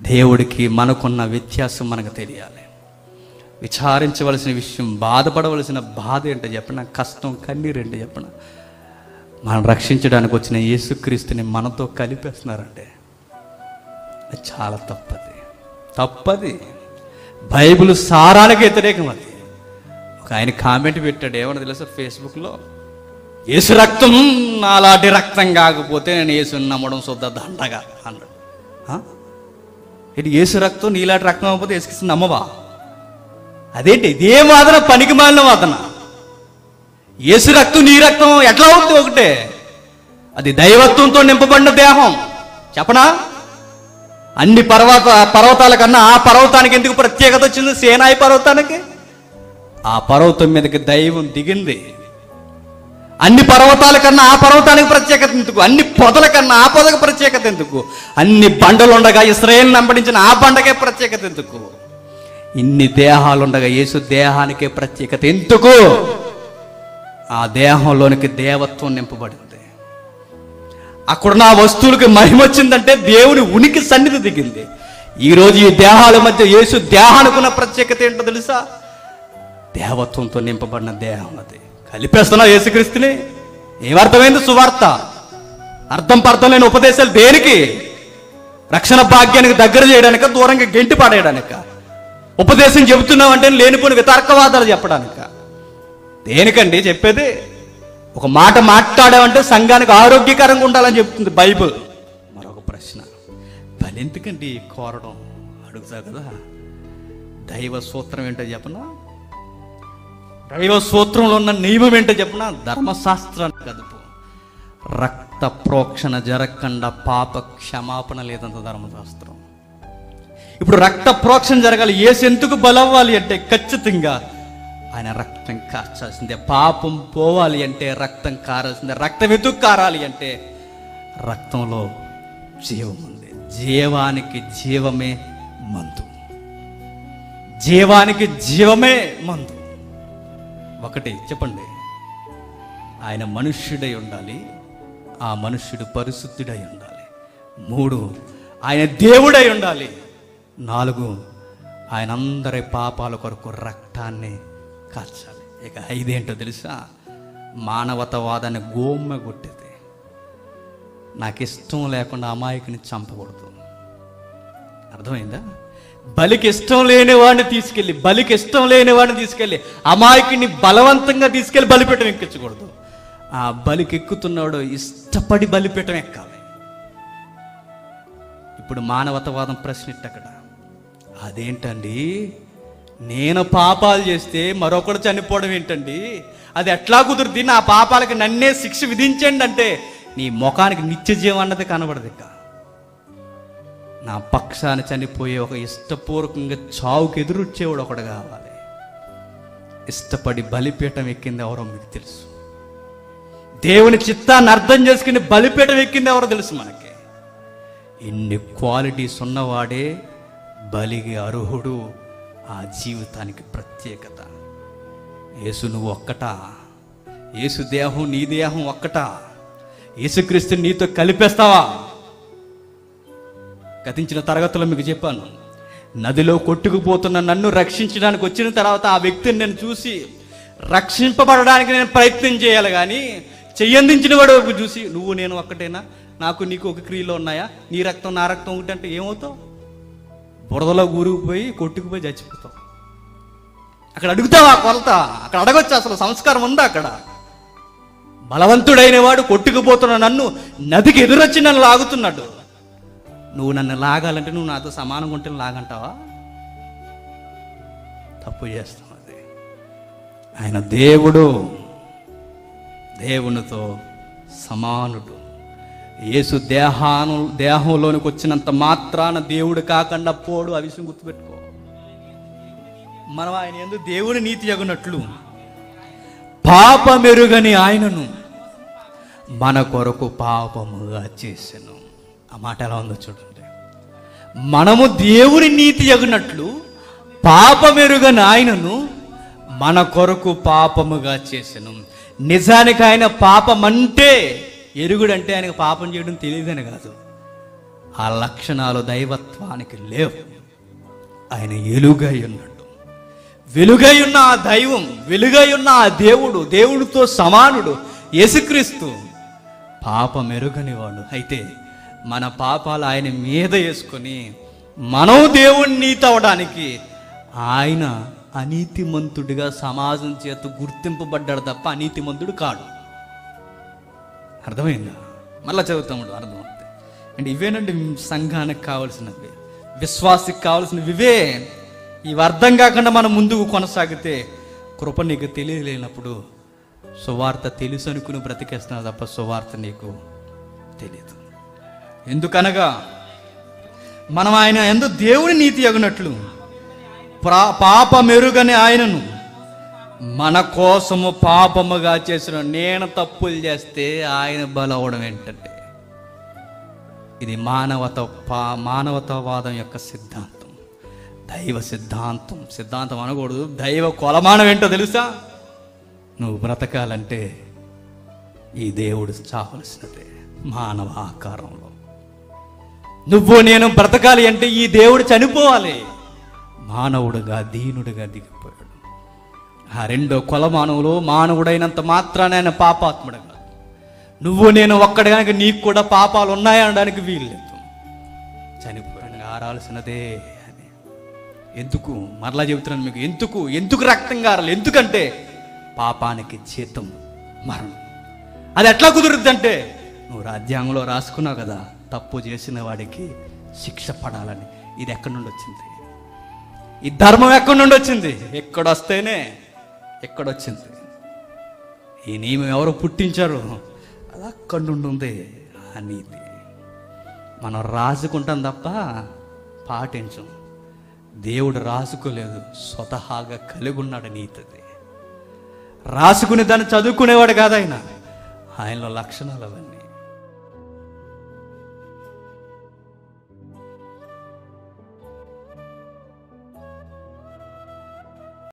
దేవుడికి మనకున్న వ్యత్యాసం మనకు తెలియాలి విచారించవలసిన విషయం బాధపడవలసిన బాధ ఏంటో చెప్పిన కష్టం కన్నీరు ఏంటో చెప్పిన మనం రక్షించడానికి వచ్చిన యేసుక్రీస్తుని మనతో కలిపేస్తున్నారంటే అది చాలా తప్పది తప్పది బైబిల్ సారానికి వ్యతిరేకం అది ఒక ఆయన కామెంట్ పెట్టాడు ఏమన్నా తెలుసా ఫేస్బుక్లో యేసు రక్తం నాలాంటి రక్తం కాకపోతే నేను యేసుని నమ్మడం శుద్ధ దండగా అన్నాడు ఆ? ఇది యేసు రక్తం నీలాంటి రక్తం అవ్వకపోతే యేసుక్రీస్తు నమ్మవా అదేంటి ఇదే వాదన పనికి మాలిన వాదన యేసు రక్తం నీ రక్తం ఎట్లా అవుతుంది ఒకటే అది దైవత్వంతో నింపబడిన దేహం చెప్పనా అన్ని పర్వత పర్వతాల కన్నా ఆ పర్వతానికి ఎందుకు ప్రత్యేకత వచ్చింది సేనాయి పర్వతానికి ఆ పర్వతం మీదకి దైవం దిగింది అన్ని పర్వతాల కన్నా ఆ పర్వతానికి ప్రత్యేకత ఎందుకు అన్ని పొదల కన్నా ఆ పొదకు ప్రత్యేకత ఎందుకు అన్ని బండలు ఉండగా ఇస్రాయేల్ నంబడించిన ఆ బండకే ప్రత్యేకత ఎందుకు ఇన్ని దేహాలు ఉండగా యేసు దేహానికే ప్రత్యేకత ఎందుకు ఆ దేహంలోనికి దేవత్వం నింపబడింది అక్కడున్న ఆ వస్తువులకి మహిమ వచ్చిందంటే దేవుని ఉనికి సన్నిధి దిగింది ఈ రోజు ఈ దేహాల మధ్య యేసు దేహానికి ఉన్న ప్రత్యేకత ఏంటో తెలుసా దేవత్వంతో నింపబడిన దేహం అది కలిపేస్తున్నా యేసుక్రీస్తుని ఏమర్థమైంది సువార్త అర్థం పర్థం లేని ఉపదేశాలు దేనికి రక్షణ భాగ్యానికి దగ్గర చేయడానిక దూరంగా గెంటి పడేయడానిక ఉపదేశం చెబుతున్నామంటే లేనిపోని వితర్కవాదాలు చెప్పడానిక దేనికండి చెప్పేది ఒక మాట మాట్లాడామంటే సంఘానికి ఆరోగ్యకరంగా ఉండాలని చెప్తుంది బైబిల్ మరొక ప్రశ్న బలెందుకండి కోరడం అడుగుతా కదా దైవ సూత్రం ఏంటో చెప్పనా దైవ సూత్రంలో ఉన్న నియమం ఏంటో చెప్పనా ధర్మశాస్త్రానికి కదుపు రక్త ప్రోక్షణ జరగకుండా పాప క్షమాపణ లేదంత ధర్మశాస్త్రం ఇప్పుడు రక్త ప్రోక్షణ జరగాలి ఏసు ఎందుకు బలవ్వాలి అంటే ఖచ్చితంగా ఆయన రక్తం కార్చాల్సిందే పాపం పోవాలి అంటే రక్తం కారాల్సిందే రక్తం ఎందుకు కారాలి అంటే రక్తంలో జీవం ఉంది జీవానికి జీవమే మందు జీవానికి జీవమే మందు ఒకటి చెప్పండి ఆయన మనుష్యుడై ఉండాలి ఆ మనుష్యుడు పరిశుద్ధుడై ఉండాలి మూడు ఆయన దేవుడై ఉండాలి నాలుగు ఆయన అందరి పాపాల కొరకు రక్తాన్ని కార్చాలి ఇక ఐదేంటో తెలుసా మానవతవాదాన్ని గోమ్మ కొట్టేది నాకు ఇష్టం లేకుండా అమాయకుని చంపకూడదు అర్థమైందా బలికి ఇష్టం లేని వాడిని తీసుకెళ్ళి బలికి ఇష్టం లేని వాడిని తీసుకెళ్ళి అమాయకుని బలవంతంగా తీసుకెళ్ళి బలిపీఠం ఎక్కించకూడదు ఆ బలికి ఎక్కుతున్నాడు ఇష్టపడి బలిపీఠం ఎక్కాలి ఇప్పుడు మానవతవాదం ప్రశ్న ఇట్ట అక్కడ అదేంటండి నేను పాపాలు చేస్తే మరొకడు చనిపోవడం ఏంటండి అది ఎట్లా కుదురుద్ది నా పాపాలకి నన్నే శిక్ష విధించండి అంటే నీ ముఖానికి నిత్య జీవం అన్నది కనబడదు ఇక నా పక్షాన చనిపోయే ఒక ఇష్టపూర్వకంగా చావుకి ఎదురొచ్చేవాడు ఒకడు కావాలి ఇష్టపడి బలిపీఠం ఎక్కింది ఎవరో మీకు తెలుసు దేవుని చిత్తాన్ని అర్థం చేసుకుని బలిపీఠం ఎక్కింది ఎవరో తెలుసు మనకి ఇన్ని క్వాలిటీస్ ఉన్నవాడే బలికి అర్హుడు ఆ జీవితానికి ప్రత్యేకత యేసు నువ్వు ఒక్కటా యేసు దేహం నీ దేహం ఒక్కటా యేసుక్రీస్తు నీతో కలిపేస్తావా గతించిన తరగతిలో మీకు చెప్పాను నదిలో కొట్టుకుపోతున్న నన్ను రక్షించడానికి వచ్చిన తర్వాత ఆ వ్యక్తిని నేను చూసి రక్షింపబడడానికి నేను ప్రయత్నం చేయాలి కానీ చెయ్యందించిన వాడు ఒకడు చూసి నువ్వు నేను ఒక్కటేనా నాకు నీకు ఒక క్రియలో ఉన్నాయా నీ రక్తం నా రక్తం ఒకటి అంటే ఏమవుతావు బురదలో ఊరుకుపోయి కొట్టుకుపోయి చచ్చిపోతావు అక్కడ అడుగుతావా కొలత అక్కడ అడగొచ్చు అసలు సంస్కారం ఉందా అక్కడ బలవంతుడైన వాడు కొట్టుకుపోతున్న నన్ను నదికి ఎదురొచ్చి నన్ను లాగుతున్నాడు నువ్వు నన్ను లాగాలంటే నువ్వు నాతో సమానంగా ఉంటే లాగంటావా తప్పు చేస్తాం అది ఆయన దేవుడు దేవునితో సమానుడు యేసు దేహాను దేహంలోనికి వచ్చినంత మాత్రాన దేవుడు కాకుండా పోడు ఆ విషయం గుర్తుపెట్టుకో మనం ఆయన ఎందుకు దేవుడి నీతి ఎగునట్లు పాపమెరుగని ఆయనను మన కొరకు పాపముగా చేసెను ఆ మాట ఎలా ఉందో చూడండి మనము దేవుని నీతి ఎగునట్లు పాపమెరుగని ఆయనను మన కొరకు పాపముగా చేసెను నిజానికి ఆయన పాపం అంటే ఎరుగుడంటే ఆయనకు పాపం చేయడం తెలియదని కాదు ఆ లక్షణాలు దైవత్వానికి లేవు ఆయన ఎలుగై ఉన్నాడు వెలుగై ఉన్న ఆ దైవం వెలుగై ఉన్న ఆ దేవుడు దేవుడితో సమానుడు యేసుక్రీస్తు పాపం ఎరుగని వాడు అయితే మన పాపాలు ఆయన మీద వేసుకొని మనం దేవుణ్ణి నీతి అవడానికి ఆయన అనీతిమంతుడిగా సమాజం చేత గుర్తింపబడ్డాడు తప్ప అనీతిమంతుడు కాడు అర్థమైందా మళ్ళా చదువుతాము అర్థమవుతుంది అంటే ఇవేనండి సంఘానికి కావాల్సినవి విశ్వాసికి కావాల్సినవి ఇవే ఇవి అర్థం కాకుండా మనం ముందుకు కొనసాగితే కృప నీకు తెలియలేనప్పుడు సువార్త తెలుసు అనుకుని బ్రతికేస్తున్నావు తప్ప సువార్త నీకు తెలియదు ఎందుకనగా మనం ఆయన ఎందు దేవుని నీతి అగునట్లు ప్రా పాప మెరుగని ఆయనను మన కోసము పాపముగా చేసిన నేను తప్పులు చేస్తే ఆయన బలవడం ఏంటంటే ఇది మానవత పా మానవతావాదం యొక్క సిద్ధాంతం దైవ సిద్ధాంతం సిద్ధాంతం అనకూడదు దైవ కొలమానం ఏంటో తెలుసా నువ్వు బ్రతకాలంటే ఈ దేవుడు చావలసినదే మానవ ఆకారంలో నువ్వు నేను బ్రతకాలి అంటే ఈ దేవుడు చనిపోవాలి మానవుడుగా దీనుడుగా దిగిపోయాడు ఆ రెండో కొలమానవులో మానవుడైనంత మాత్రాన ఆయన పాపాత్ముడు కాదు నువ్వు నేను ఒక్కడి కనుక నీకు కూడా పాపాలు ఉన్నాయనడానికి వీల్లేదు చనిపోయాడు ఆరాల్సినదే అని ఎందుకు మరలా చెబుతున్నాను మీకు ఎందుకు ఎందుకు రక్తం కారాలి ఎందుకంటే పాపానికి జీతం మరణం అది ఎట్లా కుదురుద్దంటే నువ్వు రాజ్యాంగంలో రాసుకున్నావు కదా తప్పు చేసిన వాడికి శిక్ష పడాలని ఇది ఎక్కడి నుండి వచ్చింది ఈ ధర్మం ఎక్కడి నుండి వచ్చింది ఎక్కడొస్తేనే ఎక్కడొచ్చింది ఈ నియమం ఎవరు పుట్టించారు అది అక్కడి నుండి ఉంది ఆ నీతి మనం రాసుకుంటాం తప్ప పాటించం దేవుడు రాసుకోలేదు స్వతహాగా కలిగి ఉన్నాడు నీతిది రాసుకుని దాన్ని చదువుకునేవాడు కాదు ఆయన ఆయనలో లక్షణాలు అవన్నీ